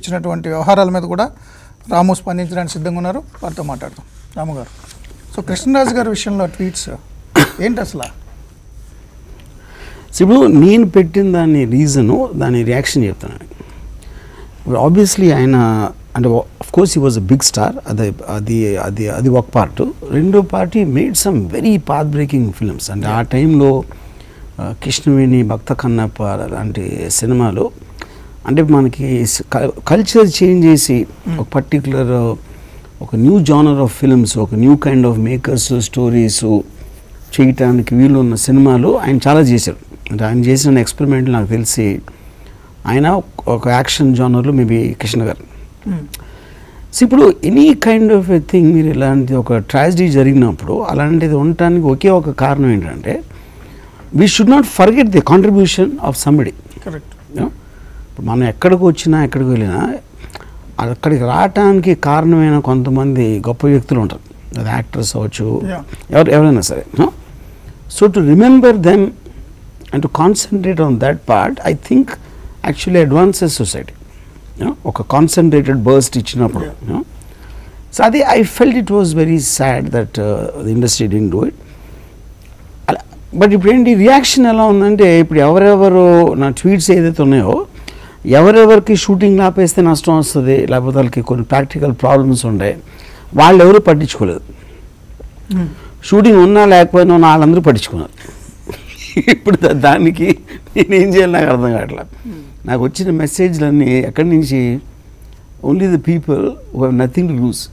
ఇచ్చినటువంటి వ్యవహారాల మీద కూడా రాము స్పందించడానికి సిద్ధంగా ఉన్నారు వారితో మాట్లాడదాం రాము గారు సో కృష్ణరాజు గారి విషయంలో ట్వీట్స్ ఏంటి అసలు సో ఇప్పుడు నేను పెట్టిన దాని రీజను దాని రియాక్షన్ చెప్తాను ఇప్పుడు ఆబ్వియస్లీ ఆయన అంటే ఆఫ్ కోర్స్ ఈ వాజ్ అ బిగ్ స్టార్ అది అది అది అది ఒక పార్ట్ రెండో party made some very path breaking films అంటే ఆ టైంలో ఆ, కృష్ణవేణి భక్త కన్నప్ప లాంటి సినిమాలు అంటే మనకి కల్చర్ చేంజ్ చేసి ఒక పర్టికులర్ ఒక న్యూ జానర్ ఆఫ్ ఫిల్మ్స్ ఒక new kind of makers stories చేయటానికి వీలు ఉన్న సినిమాలు ఆయన చాలా చేశారు అంటే ఆయన చేసిన ఎక్స్పెరిమెంట్ నాకు తెలిసి ఆయన ఒక action జానర్లో maybe Krishna garu so ఇప్పుడు any kind of a thing మీరు ఇలాంటి ఒక ట్రాజడీ జరిగినప్పుడు అలాంటిది ఉండటానికి ఒకే ఒక కారణం ఏంటంటే we should not forget the contribution of somebody correct ఇప్పుడు మనం ఎక్కడికి వచ్చినా ఎక్కడికి వెళ్ళినా అక్కడికి రావటానికి కారణమైన కొంతమంది గొప్ప వ్యక్తులు ఉంటారు అది యాక్టర్స్ అవ్వచ్చు Yeah. ఎవరు ఎవరైనా సరే so to remember them and to concentrate on that part I think actually advances society ఒక కాన్సన్ట్రేటెడ్ బర్స్ట్ ఇచ్చినప్పుడు సో అది I felt it was very sad that the industry didn't do it అలా but ఇప్పుడు ఏంటి reaction ఎలా ఉందంటే ఇప్పుడు ఎవరెవరు నా ట్వీట్స్ ఏదైతే ఉన్నాయో ఎవరెవరికి షూటింగ్ ఆపేస్తే నష్టం వస్తుంది లేకపోతే వాళ్ళకి కొన్ని ప్రాక్టికల్ ప్రాబ్లమ్స్ ఉంటాయి వాళ్ళు ఎవరు పట్టించుకోలేదు షూటింగ్ ఉన్నా లేకపోయినా ఉన్న వాళ్ళందరూ పట్టించుకున్నారు ఇప్పుడు దా- దానికి నేనేం చేయాలి నాకు అర్థం కావట్లేదు నాకు వచ్చిన మెసేజ్లన్నీ ఎక్కడి నుంచి only the people who have nothing to lose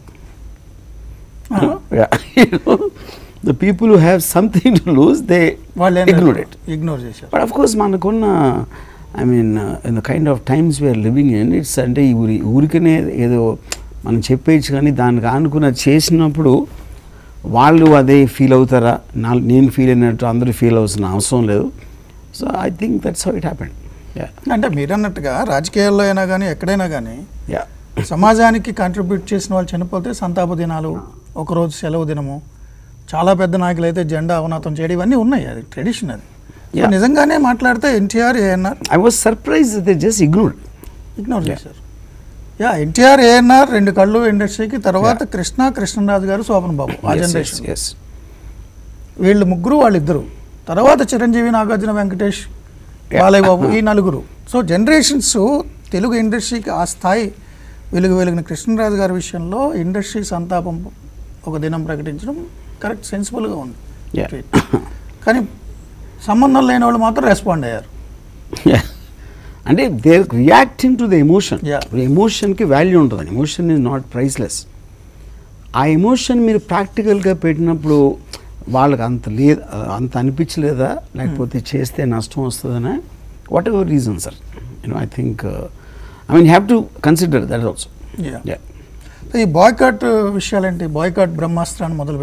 the people who have something to lose they వాళ్ళు ఇగ్నోర్ ఇట్ ఇగ్నోర్ చేశారు బట్ ఆఫ్ కోర్స్ మనకున్న I mean in the kind of times we're living in it's అంటే ఈ ఊరి ఊరికనే ఏదో మనం చెప్పేయచ్చు కానీ దానికి ఆనుకున్న చేసినప్పుడు వాళ్ళు అదే ఫీల్ అవుతారా నా నేను ఫీల్ అయినట్టు అందరూ ఫీల్ అవ్వాల్సిన అవసరం లేదు so I think that's how it happened yeah అంటే మీరన్నట్టుగా రాజకీయాల్లో అయినా కానీ ఎక్కడైనా కానీ యా సమాజానికి కాంట్రిబ్యూట్ చేసిన వాళ్ళు చనిపోతే సంతాప దినాలు ఒకరోజు సెలవు దినము చాలా పెద్ద నాయకులు అయితే జెండా అవనాతం చేయడం ఇవన్నీ ఉన్నాయి అది ట్రెడిషన్ అది సో Yeah. నిజంగానే మాట్లాడితే NTR ANR I was surprise they just ignored ignore చేశారు యా ఎన్టీఆర్ ఏఎన్ఆర్ రెండు కళ్ళు ఇండస్ట్రీకి తర్వాత కృష్ణ కృష్ణరాజు గారు శోభన్ బాబు ఆ జనరేషన్ ఎస్ వీళ్ళు ముగ్గురు వాళ్ళిద్దరు తర్వాత చిరంజీవి నాగార్జున వెంకటేష్ బాలయ్య బాబు ఈ నలుగురు సో జనరేషన్స్ తెలుగు ఇండస్ట్రీకి ఆ స్థాయి వెలుగు వెలుగున కృష్ణరాజు గారి విషయంలో ఇండస్ట్రీ సంతాపం ఒక దినం ప్రకటించడం కరెక్ట్ సెన్సిబుల్గా ఉంది Yeah. కానీ సంబంధం లేని వాళ్ళు మాత్రం రెస్పాండ్ అయ్యారు అంటే they reacting to the emotion Yeah. ఎమోషన్కి వాల్యూ ఉంటుంది ఎమోషన్ ఈజ్ నాట్ ప్రైస్లెస్ ఆ ఎమోషన్ మీరు ప్రాక్టికల్గా పెట్టినప్పుడు వాళ్ళకి అంత లేదు అంత అనిపించలేదా లేకపోతే చేస్తే నష్టం వస్తుందనే whatever reason sir you know I think I mean have to consider that also Yeah. ఈ బాయ్కాట్ విషయాలేంటి బాయ్కాట్ బ్రహ్మాస్త్రాన్ని మొదలు